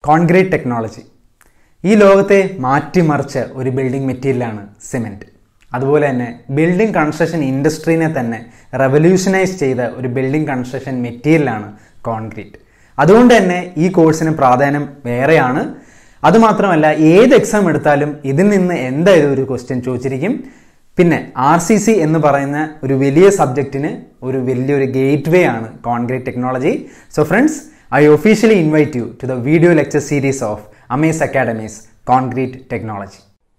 concrete technology ഈ ലോകത്തെ മാറ്റിമറിച്ച ഒരു ബിൽഡിംഗ് മെറ്റീരിയലാണ് സിമെൻറ്റ് അതുപോലെ തന്നെ ബിൽഡിംഗ് കൺസ്ട്രക്ഷൻ ഇൻഡസ്ട്രീനെ തന്നെ റെവല്യൂഷനൈസ് ചെയ്ത ഒരു ബിൽഡിംഗ് കൺസ്ട്രക്ഷൻ മെറ്റീരിയലാണ് കോൺക്രീറ്റ് അതുകൊണ്ട് തന്നെ ഈ കോഴ്സിന് പ്രാധാന്യം വേറെയാണ് അതുമാത്രമല്ല ഏത് എക്സാം എടുത്താലും ഇതിൽ നിന്ന് എന്തായാലും ഒരു ക്വസ്റ്റ്യൻ ചോദിച്ചിരിക്കും പിന്നെ ആർ സി സി എന്ന് പറയുന്ന ഒരു വലിയ സബ്ജക്റ്റിന് ഒരു വലിയൊരു ഗേറ്റ് വേ ആണ് concrete technology so friends I officially invite you to the video lecture series of Amaze Academies concrete technology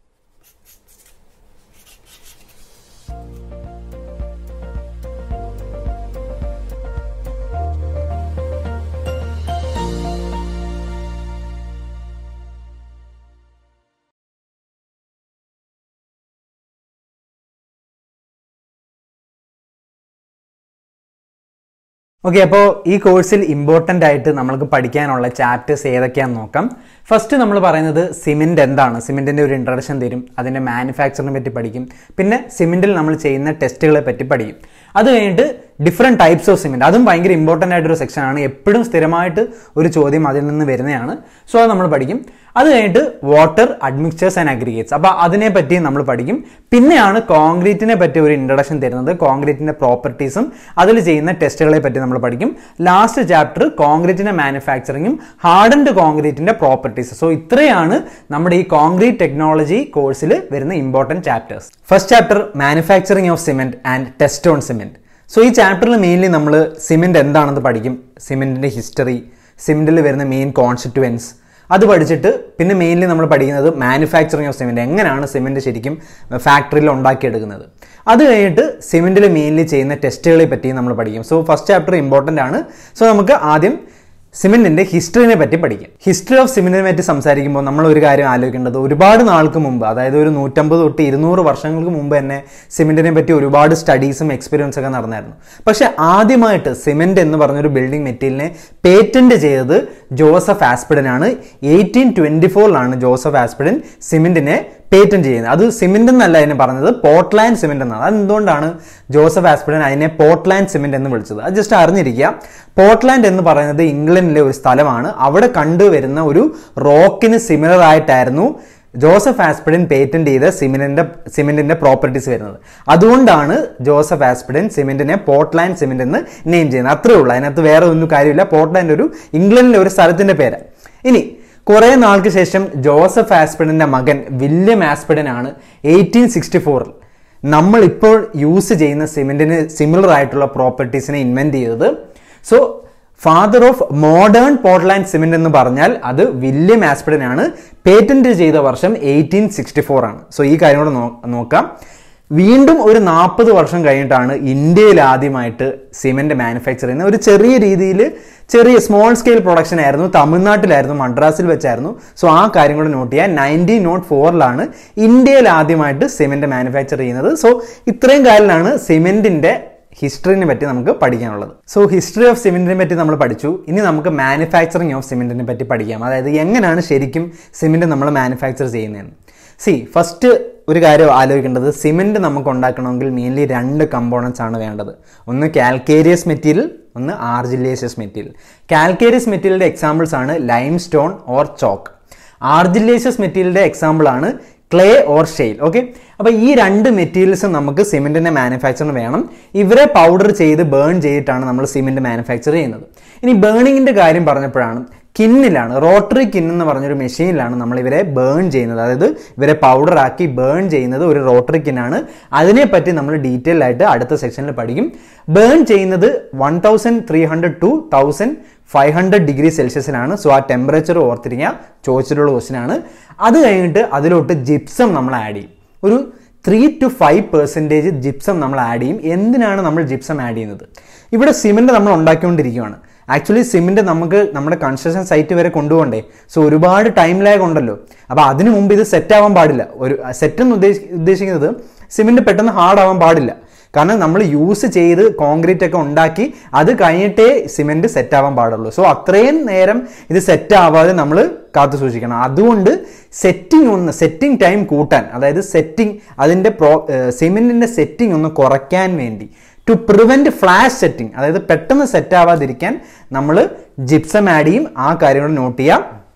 okay അപ്പോൾ ഈ കോഴ്സിൽ ഇമ്പോർട്ടൻ്റ് ആയിട്ട് നമ്മൾക്ക് പഠിക്കാനുള്ള ചാപ്റ്റേഴ്സ് ഏതൊക്കെയാണെന്ന് നോക്കാം ഫസ്റ്റ് നമ്മൾ പറയുന്നത് സിമെൻറ്റ് എന്താണ് സിമെൻറ്റിൻ്റെ ഒരു ഇൻട്രഡക്ഷൻ തരും അതിൻ്റെ മാനുഫാക്ചറിനെ പറ്റി പഠിക്കും പിന്നെ സിമെൻറ്റിൽ നമ്മൾ ചെയ്യുന്ന ടെസ്റ്റുകളെ പറ്റി പഠിക്കും അത് കഴിഞ്ഞിട്ട് ഡിഫറെൻറ്റ് ടൈപ്സ് ഓഫ് സിമെൻറ്റ് അതും ഭയങ്കര ഇമ്പോർട്ടൻ്റ് ആയിട്ടൊരു സെക്ഷനാണ് എപ്പോഴും സ്ഥിരമായിട്ട് ഒരു ചോദ്യം അതിൽ നിന്ന് വരുന്നതാണ് സോ അത് നമ്മൾ പഠിക്കും അത് കഴിഞ്ഞിട്ട് വാട്ടർ അഡ്മിക്ചേഴ്സ് ആൻഡ് അഗ്രിഗേറ്റ്സ് അപ്പോൾ അതിനെ പറ്റി നമ്മൾ പഠിക്കും പിന്നെയാണ് കോൺക്രീറ്റിനെ പറ്റി ഒരു ഇൻട്രഡക്ഷൻ തരുന്നത് കോൺക്രീറ്റിൻ്റെ പ്രോപ്പർട്ടീസും അതിൽ ചെയ്യുന്ന ടെസ്റ്റുകളെ പറ്റി നമ്മൾ പഠിക്കും ലാസ്റ്റ് ചാപ്റ്റർ കോൺക്രീറ്റിൻ്റെ മാനുഫാക്ചറിങ്ങും ഹാർഡൻഡ് കോൺക്രീറ്റിൻ്റെ പ്രോപ്പർട്ടീസ് സോ ഇത്രയാണ് നമ്മുടെ ഈ കോൺക്രീറ്റ് ടെക്നോളജി കോഴ്സിൽ വരുന്ന important chapters first chapter manufacturing of cement and test on cement so ഈ ചാപ്റ്ററിൽ മെയിൻലി നമ്മൾ സിമെൻറ്റ് എന്താണെന്ന് പഠിക്കും സിമെൻറ്റിൻ്റെ ഹിസ്റ്ററി സിമെൻറ്റിൽ വരുന്ന മെയിൻ കോൺസ്റ്റിറ്റുവൻസ് അത് പഠിച്ചിട്ട് പിന്നെ മെയിൻലി നമ്മൾ പഠിക്കുന്നത് മാനുഫാക്ചറിങ് ഓഫ് സിമെൻറ്റ് എങ്ങനെയാണ് സിമെൻറ്റ് ശരിക്കും ഫാക്ടറിയിൽ ഉണ്ടാക്കിയെടുക്കുന്നത് അത് കഴിഞ്ഞിട്ട് സിമെൻറ്റിൽ മെയിൻലി ചെയ്യുന്ന ടെസ്റ്റുകളെ പറ്റി നമ്മൾ പഠിക്കും സോ ഫസ്റ്റ് ചാപ്റ്റർ ഇമ്പോർട്ടൻ്റ് ആണ് സോ നമുക്ക് ആദ്യം സിമെന്റിന്റെ ഹിസ്റ്ററിനെ പറ്റി പഠിക്കാം ഹിസ്റ്ററി ഓഫ് സിമെന്റിനെ പറ്റി സംസാരിക്കുമ്പോൾ നമ്മൾ ഒരു കാര്യം ആലോചിക്കേണ്ടത് ഒരുപാട് നാൾക്ക് മുമ്പ് അതായത് ഒരു നൂറ്റമ്പത് തൊട്ട് ഇരുന്നൂറ് വർഷങ്ങൾക്ക് മുമ്പ് തന്നെ സിമെന്റിനെ പറ്റി ഒരുപാട് സ്റ്റഡീസും എക്സ്പീരിയൻസ് ഒക്കെ നടന്നായിരുന്നു പക്ഷെ ആദ്യമായിട്ട് സിമെന്റ് എന്ന് പറഞ്ഞൊരു ബിൽഡിംഗ് മെറ്റീരിയലിനെ പേറ്റന്റ് ചെയ്തത് ജോസഫ് ആസ്പിഡൻ ആണ് എയ്റ്റീൻ ട്വന്റി ഫോറിലാണ് ജോസഫ് ആസ്പിഡൻ സിമെന്റിനെ പേറ്റന്റ് ചെയ്യുന്നത് അത് സിമെന്റ് എന്നല്ല അതിനെ പറഞ്ഞത് പോർട്ട്ലാൻഡ് സിമെന്റ് എന്നാണ് അത് എന്തുകൊണ്ടാണ് ജോസഫ് ആസ്പിഡൻ അതിനെ പോർട്ട്ലാൻഡ് സിമെന്റ് എന്ന് വിളിച്ചത് അത് ജസ്റ്റ് അറിഞ്ഞിരിക്കുക പോർട്ട്ലാൻഡ് എന്ന് പറയുന്നത് ഇംഗ്ലണ്ടിലെ ഒരു സ്ഥലമാണ് അവിടെ കണ്ടുവരുന്ന ഒരു റോക്കിന് സിമിലർ ആയിട്ടായിരുന്നു ജോസഫ് ആസ്പിഡൻ പേറ്റന്റ് ചെയ്ത സിമെന്റിന്റെ സിമെന്റിന്റെ പ്രോപ്പർട്ടീസ് വരുന്നത് അതുകൊണ്ടാണ് ജോസഫ് ആസ്പിഡൻ സിമെന്റിനെ പോർട്ട്ലാൻഡ് സിമെന്റ് എന്ന് നെയിം ചെയ്യുന്നത് അത്രേ ഉള്ളൂ അതിനകത്ത് വേറെ ഒന്നും കാര്യമില്ല പോർട്ട്ലാൻഡ് ഒരു ഇംഗ്ലണ്ടിലെ ഒരു സ്ഥലത്തിന്റെ പേര് ഇനി കുറെ നാൾക്ക് ശേഷം ജോസഫ് ആസ്പിഡന്റെ മകൻ വില്യം ആസ്പിഡൻ ആണ് എയ്റ്റീൻ സിക്സ്റ്റി ഫോറിൽ നമ്മൾ ഇപ്പോൾ യൂസ് ചെയ്യുന്ന സിമെന്റിന് സിമിലർ ആയിട്ടുള്ള പ്രോപ്പർട്ടീസിനെ ഇൻവെന്റ് ചെയ്തത് so father of modern Portland cement എന്ന് പറഞ്ഞാൽ അത് വില്യം ആസ്പിഡൻ ആണ് പേറ്റന്റ് ചെയ്ത വർഷം എയ്റ്റീൻ സിക്സ്റ്റി ഫോർ ആണ് സോ ഈ കാര്യം കൂടെ നോക്കാം വീണ്ടും ഒരു നാൽപ്പത് വർഷം കഴിഞ്ഞിട്ടാണ് ഇന്ത്യയിൽ ആദ്യമായിട്ട് സിമെന്റ് മാനുഫാക്ചർ ചെയ്യുന്നത് ഒരു ചെറിയ രീതിയിൽ ചെറിയ സ്മോൾ സ്കെയിൽ പ്രൊഡക്ഷൻ ആയിരുന്നു തമിഴ്നാട്ടിലായിരുന്നു മദ്രാസിൽ വെച്ചായിരുന്നു സോ ആ കാര്യം കൂടെ നോട്ട് ചെയ്യാൻ നയൻറ്റീൻ നോട്ട് ഫോറിലാണ് ഇന്ത്യയിൽ ആദ്യമായിട്ട് സിമെന്റ് മാനുഫാക്ചർ ചെയ്യുന്നത് സോ ഇത്രയും കാലിലാണ് സിമെന്റിന്റെ ഹിസ്റ്ററിനെ പറ്റി നമുക്ക് പഠിക്കാനുള്ളത് സോ ഹിസ്റ്ററി ഓഫ് സിമെന്റിനെ പറ്റി നമ്മൾ പഠിച്ചു ഇനി നമുക്ക് മാനുഫാക്ചറിങ് ഓഫ് സിമെന്റിനെ പറ്റി പഠിക്കാം അതായത് എങ്ങനെയാണ് ശരിക്കും സിമെന്റ് നമ്മൾ മാനുഫാക്ചർ ചെയ്യുന്നതെന്ന് സി ഫസ്റ്റ് ഒരു കാര്യം ആലോചിക്കേണ്ടത് സിമെന്റ് നമുക്ക് ഉണ്ടാക്കണമെങ്കിൽ മെയിൻലി രണ്ട് കമ്പോണൻസ് ആണ് വേണ്ടത് ഒന്ന് കാൽക്കേരിയസ് മെറ്റീരിയൽ ഒന്ന് ആർജില്ലേഷ്യസ് മെറ്റീരിയൽ കാൽക്കേരിയസ് മെറ്റീരിയലിന്റെ എക്സാമ്പിൾസ് ആണ് limestone or chalk argillaceous മെറ്റീരിയലിന്റെ എക്സാമ്പിൾ ആണ് ക്ലേ ഓർ ഷെയിൽ ഓക്കെ അപ്പോൾ ഈ രണ്ട് മെറ്റീരിയൽസും നമുക്ക് സിമെന്റിന്റെ മാനുഫാക്ചറിന് വേണം ഇവരെ പൗഡർ ചെയ്ത് ബേൺ ചെയ്തിട്ടാണ് നമ്മൾ സിമെന്റ് മാനുഫാക്ചർ ചെയ്യുന്നത് ഇനി ബേണിങ്ങിന്റെ കാര്യം പറഞ്ഞപ്പോഴാണ് കിന്നിലാണ് റോട്ടറി കിൻ എന്ന് പറഞ്ഞൊരു മെഷീനിലാണ് നമ്മൾ ഇവരെ ബേൺ ചെയ്യുന്നത് അതായത് ഇവരെ പൗഡർ ആക്കി ബേൺ ചെയ്യുന്നത് ഒരു റോട്ടറി കിന്നാണ് അതിനെപ്പറ്റി നമ്മൾ ഡീറ്റെയിൽ ആയിട്ട് അടുത്ത സെക്ഷനിൽ പഠിക്കും ബേൺ ചെയ്യുന്നത് one thousand three hundred to thousand five hundred degree സെൽഷ്യസിലാണ് സോ ആ ടെമ്പറേച്ചർ ഓർത്തിരിക്കുക ചോദിച്ചിട്ടുള്ള ക്വസ്റ്റ്യൻ ആണ് അത് കഴിഞ്ഞിട്ട് അതിലോട്ട് ജിപ്സം നമ്മൾ ആഡ് ചെയ്യും ഒരു three to five percentage gypsum നമ്മൾ ആഡ് ചെയ്യും എന്തിനാണ് നമ്മൾ ജിപ്സം ആഡ് ചെയ്യുന്നത് ഇവിടെ സിമെൻറ്റ് നമ്മൾ ഉണ്ടാക്കിക്കൊണ്ടിരിക്കുകയാണ് ആക്ച്വലി സിമെൻറ്റ് നമുക്ക് നമ്മുടെ കൺസ്ട്രക്ഷൻ സൈറ്റ് വരെ കൊണ്ടുപോകണ്ടേ സോ ഒരുപാട് ടൈം ലാഗ് ഉണ്ടല്ലോ അപ്പോൾ അതിനു മുമ്പ് ഇത് സെറ്റ് ആവാൻ പാടില്ല ഒരു സെറ്റ് എന്ന് ഉദ്ദേശി ഉദ്ദേശിക്കുന്നത് സിമെൻറ്റ് പെട്ടെന്ന് ഹാർഡ് ആവാൻ പാടില്ല കാരണം നമ്മൾ യൂസ് ചെയ്ത് കോൺക്രീറ്റ് ഒക്കെ ഉണ്ടാക്കി അത് കഴിഞ്ഞിട്ടേ സിമെന്റ് സെറ്റ് ആവാൻ പാടുള്ളൂ സോ അത്രയും നേരം ഇത് സെറ്റ് ആവാതെ നമ്മൾ കാത്തു സൂക്ഷിക്കണം അതുകൊണ്ട് സെറ്റിംഗ് ഒന്ന് സെറ്റിംഗ് ടൈം കൂട്ടാൻ അതായത് സെറ്റിംഗ് അതിൻ്റെ പ്രോ സിമെന്റിന്റെ സെറ്റിംഗ് ഒന്ന് കുറയ്ക്കാൻ വേണ്ടി ടു പ്രിവെന്റ് ഫ്ലാഷ് സെറ്റിംഗ് അതായത് പെട്ടെന്ന് സെറ്റ് ആവാതിരിക്കാൻ നമ്മൾ ജിപ്സം ആഡ് ചെയ്യും ആ കാര്യം കൂടെ നോട്ട് ചെയ്യാം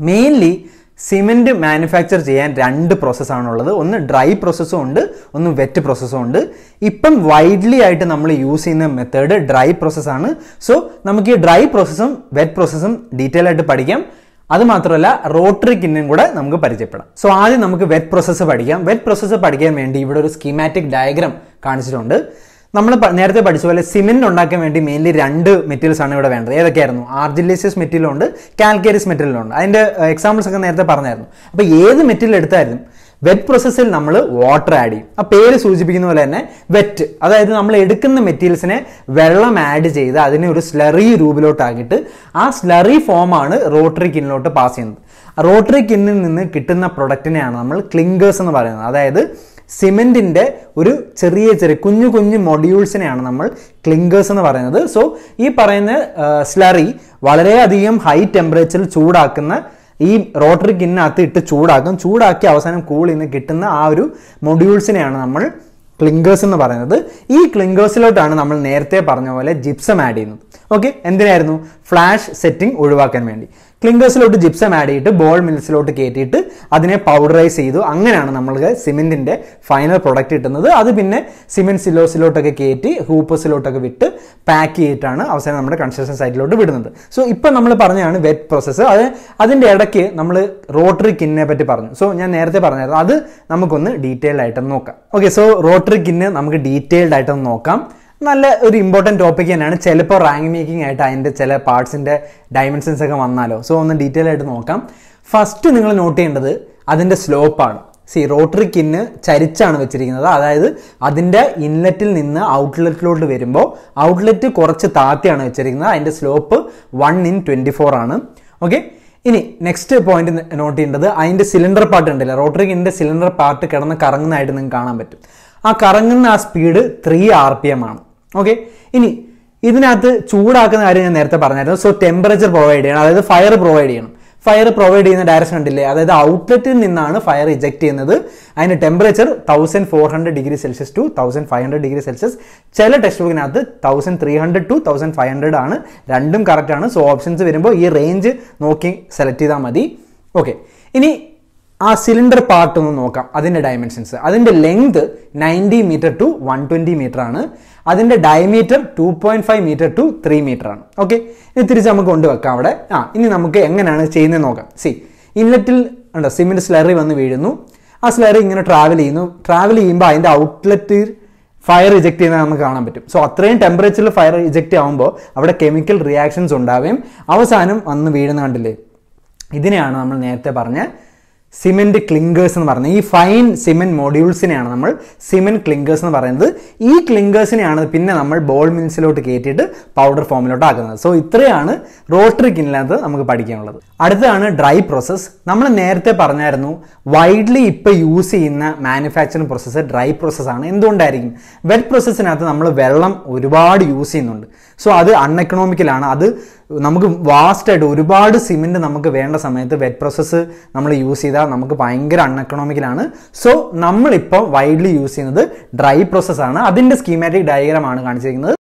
മെയിൻലി സിമെന്റ് മാനുഫാക്ചർ ചെയ്യാൻ രണ്ട് പ്രോസസ്സാണുള്ളത് ഒന്ന് ഡ്രൈ പ്രോസസ്സും ഉണ്ട് ഒന്ന് വെറ്റ് പ്രോസസ്സും ഉണ്ട് ഇപ്പം വൈഡ്ലി ആയിട്ട് നമ്മൾ യൂസ് ചെയ്യുന്ന മെത്തേഡ് ഡ്രൈ പ്രോസസ്സാണ് സോ നമുക്ക് ഈ ഡ്രൈ പ്രോസസ്സും വെറ്റ് പ്രോസസ്സും ഡീറ്റെയിൽ ആയിട്ട് പഠിക്കാം അത് മാത്രമല്ല റോട്ടറി കിന്നും കൂടെ നമുക്ക് പരിചയപ്പെടാം സോ ആദ്യം നമുക്ക് വെറ്റ് പ്രോസസ്സ് പഠിക്കാം വെറ്റ് പ്രോസസ്സ് പഠിക്കാൻ വേണ്ടി ഇവിടെ ഒരു സ്കീമാറ്റിക് ഡയഗ്രാം കാണിച്ചിട്ടുണ്ട് നമ്മൾ പ- നേരത്തെ പഠിച്ച പോലെ സിമെന്റ് ഉണ്ടാക്കാൻ വേണ്ടി മെയിൻലി രണ്ട് മെറ്റീരിയൽസ് ആണ് ഇവിടെ വേണ്ടത് ഏതൊക്കെയായിരുന്നു ആർജിലേസിയസ് മെറ്റീരിയൽ ഉണ്ട് കാൽക്കേരിയസ് മെറ്റീരിയൽ ഉണ്ട് അതിന്റെ എക്സാമ്പിൾസ് ഒക്കെ നേരത്തെ പറഞ്ഞായിരുന്നു അപ്പോൾ ഏത് മെറ്റീരിയൽ എടുത്തായിരുന്നു വെറ്റ് പ്രോസസ്സിൽ നമ്മൾ വാട്ടർ ആഡ് ചെയ്യും ആ പേര് സൂചിപ്പിക്കുന്ന പോലെ തന്നെ വെറ്റ് അതായത് നമ്മൾ എടുക്കുന്ന മെറ്റീരിയൽസിനെ വെള്ളം ആഡ് ചെയ്ത് അതിനെ ഒരു സ്ലറി രൂപത്തിലോട്ടാക്കിയിട്ട് ആ സ്ലറി ഫോമാണ് റോട്ടറി കിന്നിലോട്ട് പാസ് ചെയ്യുന്നത് റോട്ടറി കിന്നിൽ നിന്ന് കിട്ടുന്ന പ്രൊഡക്റ്റിനെയാണ് നമ്മൾ ക്ലിങ്കേഴ്സ് എന്ന് പറയുന്നത് അതായത് സിമെന്റിന്റെ ഒരു ചെറിയ ചെറിയ കുഞ്ഞു കുഞ്ഞു മൊഡ്യൂൾസിനെയാണ് നമ്മൾ ക്ലിങ്കേഴ്സ് എന്ന് പറയുന്നത് സോ ഈ പറയുന്ന സ്ലറി വളരെയധികം ഹൈ ടെമ്പറേച്ചറിൽ ചൂടാക്കുന്ന ഈ റോട്ടറി കിന്നകത്ത് ഇട്ട് ചൂടാക്കും ചൂടാക്കി അവസാനം കൂളിൽ നിന്ന് കിട്ടുന്ന ആ ഒരു മൊഡ്യൂൾസിനെയാണ് നമ്മൾ ക്ലിങ്കേഴ്സ് എന്ന് പറയുന്നത് ഈ ക്ലിങ്കേഴ്സിലോട്ടാണ് നമ്മൾ നേരത്തെ പറഞ്ഞ പോലെ ജിപ്സം ആഡ് ചെയ്യുന്നത് ഓക്കെ എന്തിനായിരുന്നു ഫ്ലാഷ് സെറ്റിംഗ് ഒഴിവാക്കാൻ വേണ്ടി ക്ലിങ്കേഴ്സിലോട്ട് ജിപ്സം ആഡ് ചെയ്തിട്ട് ബോൾ മിൽസിലോട്ട് കയറ്റിയിട്ട് അതിനെ പൗഡറൈസ് ചെയ്തു അങ്ങനെയാണ് നമ്മൾക്ക് സിമെന്റിന്റെ ഫൈനൽ പ്രൊഡക്റ്റ് കിട്ടുന്നത് അത് പിന്നെ സിമെന്റ് സിലോസിലോട്ടൊക്കെ കയറ്റി ഹൂപ്പസിലോട്ടൊക്കെ വിട്ട് പാക്ക് ചെയ്തിട്ടാണ് അവസാനം നമ്മുടെ കൺസ്ട്രക്ഷൻ സൈറ്റിലോട്ട് വിടുന്നത് സോ ഇപ്പം നമ്മൾ പറഞ്ഞതാണ് വെറ്റ് പ്രോസസ്സ് അത് അതിന്റെ ഇടയ്ക്ക് നമ്മൾ റോട്ടറി കിന്നിനെ പറ്റി പറഞ്ഞു സോ ഞാൻ നേരത്തെ പറഞ്ഞായിരുന്നു അത് നമുക്കൊന്ന് ഡീറ്റെയിൽഡ് ആയിട്ട് നോക്കാം ഓക്കെ സോ റോട്ടറി കിന്ന് നമുക്ക് ഡീറ്റെയിൽഡ് ആയിട്ടൊന്ന് നോക്കാം നല്ല ഒരു ഇമ്പോർട്ടൻറ്റ് ടോപ്പിക് തന്നെയാണ് ചിലപ്പോൾ റാങ്ക് മേക്കിംഗ് ആയിട്ട് അതിൻ്റെ ചില പാർട്സിൻ്റെ ഡയമെൻഷൻസ് ഒക്കെ വന്നാലോ സോ ഒന്ന് ഡീറ്റെയിൽ ആയിട്ട് നോക്കാം ഫസ്റ്റ് നിങ്ങൾ നോട്ട് ചെയ്യേണ്ടത് അതിൻ്റെ സ്ലോപ്പാണ് സി റോട്ടറി കിന്ന് ചരിച്ചാണ് വെച്ചിരിക്കുന്നത് അതായത് അതിൻ്റെ ഇൻലെറ്റിൽ നിന്ന് ഔട്ട്ലെറ്റിലോട്ട് വരുമ്പോൾ ഔട്ട്ലെറ്റ് കുറച്ച് താത്തിയാണ് വെച്ചിരിക്കുന്നത് അതിൻ്റെ slope one in twenty four ആണ് ഓക്കെ ഇനി നെക്സ്റ്റ് പോയിന്റ് നോട്ട് ചെയ്യേണ്ടത് അതിന്റെ സിലിണ്ടർ പാർട്ട് ഉണ്ടല്ലോ റോട്ടറി കിന്നിന്റെ സിലിണ്ടർ പാർട്ട് കിടന്ന് കറങ്ങുന്നതായിട്ട് നിങ്ങൾക്ക് കാണാൻ പറ്റും ആ കറങ്ങുന്ന ആ speed three R P M ആണ് ഓക്കെ ഇനി ഇതിനകത്ത് ചൂടാക്കുന്ന കാര്യം ഞാൻ നേരത്തെ പറഞ്ഞായിരുന്നു സോ ടെമ്പറേച്ചർ പ്രൊവൈഡ് ചെയ്യണം അതായത് ഫയർ പ്രൊവൈഡ് ചെയ്യണം ഫയർ പ്രൊവൈഡ് ചെയ്യുന്ന ഡയറക്ഷൻ ഉണ്ടില്ലേ അതായത് ഔട്ട്ലെറ്റിൽ നിന്നാണ് ഫയർ ഇജക്ട് ചെയ്യുന്നത് അതിന്റെ temperature thousand four hundred degree Celsius to thousand five hundred degree Celsius ചില ടെക്സ്റ്റ് ബുക്കിനകത്ത് thousand three hundred to thousand five hundred ആണ് രണ്ടും കറക്റ്റ് ആണ് സോ ഓപ്ഷൻസ് വരുമ്പോൾ ഈ റേഞ്ച് നോക്കി സെലക്ട് ചെയ്താൽ മതി ഓക്കെ ഇനി ആ സിലിണ്ടർ പാർട്ട് ഒന്ന് നോക്കാം അതിന്റെ ഡയമെൻഷൻസ് അതിന്റെ length ninety metre to one twenty metre ആണ് അതിന്റെ diameter two point five metre to three metre ആണ് ഓക്കെ ഇനി തിരിച്ച് നമുക്ക് കൊണ്ടുവെക്കാം അവിടെ ആ ഇനി നമുക്ക് എങ്ങനെയാണ് ചെയ്യുന്നത് നോക്കാം സി ഇൻലെറ്റിൽ ഉണ്ടോ സിമെന്റ് സ്ലറി വന്ന് വീഴുന്നു ആ സ്ലറി ഇങ്ങനെ ട്രാവൽ ചെയ്യുന്നു ട്രാവൽ ചെയ്യുമ്പോൾ അതിന്റെ ഔട്ട്ലെറ്റ് ഫയർ ഇജക്ട് ചെയ്യുന്നത് നമുക്ക് കാണാൻ പറ്റും സോ അത്രയും ടെമ്പറേച്ചറിൽ ഫയർ ഇജക്ട് ആകുമ്പോൾ അവിടെ കെമിക്കൽ റിയാക്ഷൻസ് ഉണ്ടാവുകയും അവസാനം വന്ന് വീഴുന്ന കണ്ടില്ലേ ഇതിനെയാണ് നമ്മൾ നേരത്തെ പറഞ്ഞ സിമെന്റ് ക്ലിങ്കേഴ്സ് എന്ന് പറയുന്നത് ഈ ഫൈൻ സിമെന്റ് മൊഡ്യൂൾസിനെയാണ് നമ്മൾ സിമെന്റ് ക്ലിങ്കേഴ്സ് എന്ന് പറയുന്നത് ഈ ക്ലിങ്കേഴ്സിനെയാണ് പിന്നെ നമ്മൾ ബോൾ മിൽസിലോട്ട് കയറ്റിയിട്ട് പൗഡർ ഫോമിലോട്ട് ആക്കുന്നത് സോ ഇത്രയാണ് റോട്ടറി കിന്നിനകത്ത് നമുക്ക് പഠിക്കാനുള്ളത് അടുത്തതാണ് ഡ്രൈ പ്രോസസ്സ് നമ്മൾ നേരത്തെ പറഞ്ഞായിരുന്നു വൈഡ്ലി ഇപ്പോൾ യൂസ് ചെയ്യുന്ന മാനുഫാക്ചറിങ് പ്രോസസ്സ് ഡ്രൈ പ്രോസസ്സാണ് എന്തുകൊണ്ടായിരിക്കും വെറ്റ് പ്രോസസ്സിനകത്ത് നമ്മൾ വെള്ളം ഒരുപാട് യൂസ് ചെയ്യുന്നുണ്ട് സോ അത് അൺഎക്കണോമിക്കലാണ് അത് നമുക്ക് വാസ്റ്റ് ആയിട്ട് ഒരുപാട് സിമെന്റ് നമുക്ക് വേണ്ട സമയത്ത് വെറ്റ് പ്രോസസ്സ് നമ്മൾ യൂസ് ചെയ്താൽ നമുക്ക് ഭയങ്കര അൺഎക്കണോമിക്കലാണ് സോ നമ്മളിപ്പോൾ വൈഡ്ലി യൂസ് ചെയ്യുന്നത് ഡ്രൈ പ്രോസസ്സാണ് അതിന്റെ സ്കീമാറ്റിക് ഡയഗ്രാം ആണ് കാണിച്ചിരിക്കുന്നത്